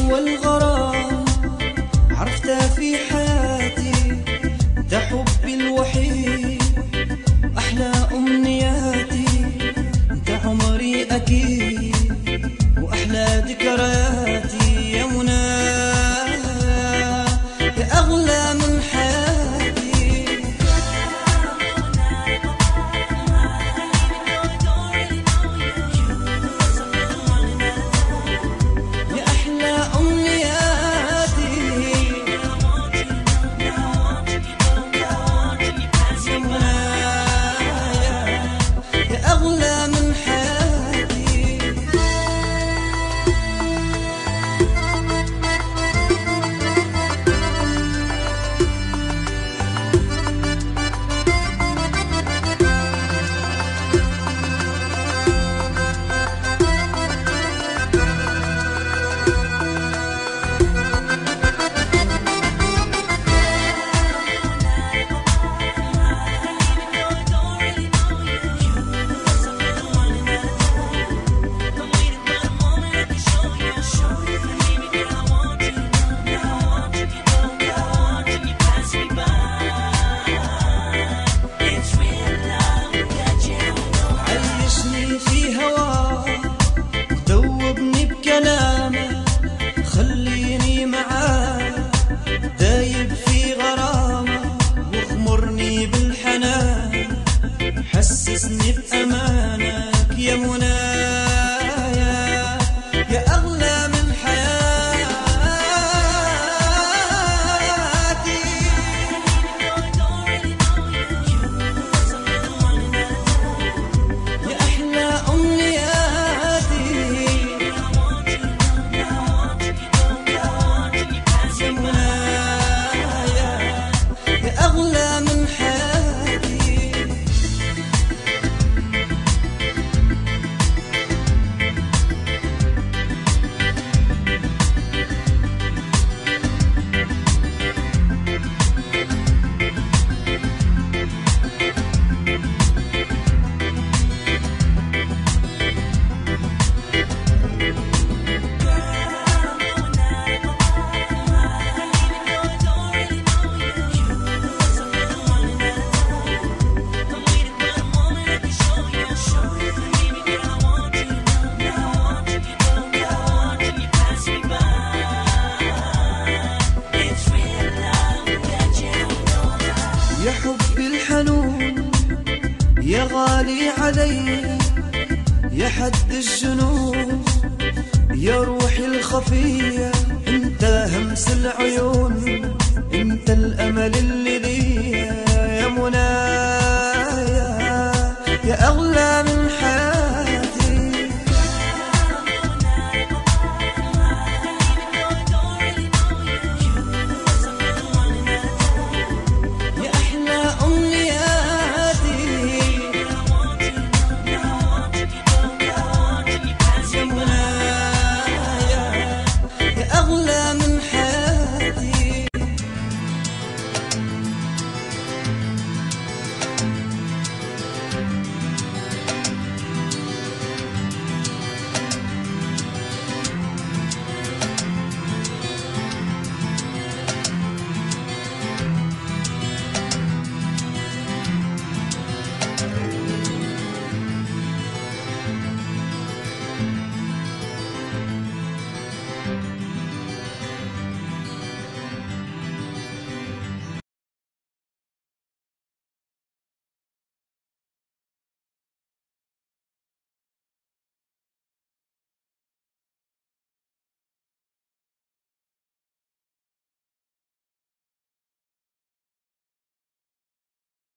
والغرام عرفتها في حياتي ده حبي الوحيد أحلى أمنياتي انت عمري أكيد وأحلى ذكرياتي يا منى يا أغلى من حياتي يا أحلى أمنياتي يا منايا يا أغلى من حياتي عيشني في هواه ذوبني بكلامه خليني معاه دايب في غرامه واغمرني بالحنان حسسني بأمانك يا منايا يا أغلى من حياتي يا أحلى أمنياتي يا منايا يا أغلى من حياتي يا حبي الحنون يا غالي علي يا حد الجنون يا روحي الخفية انت همس العيون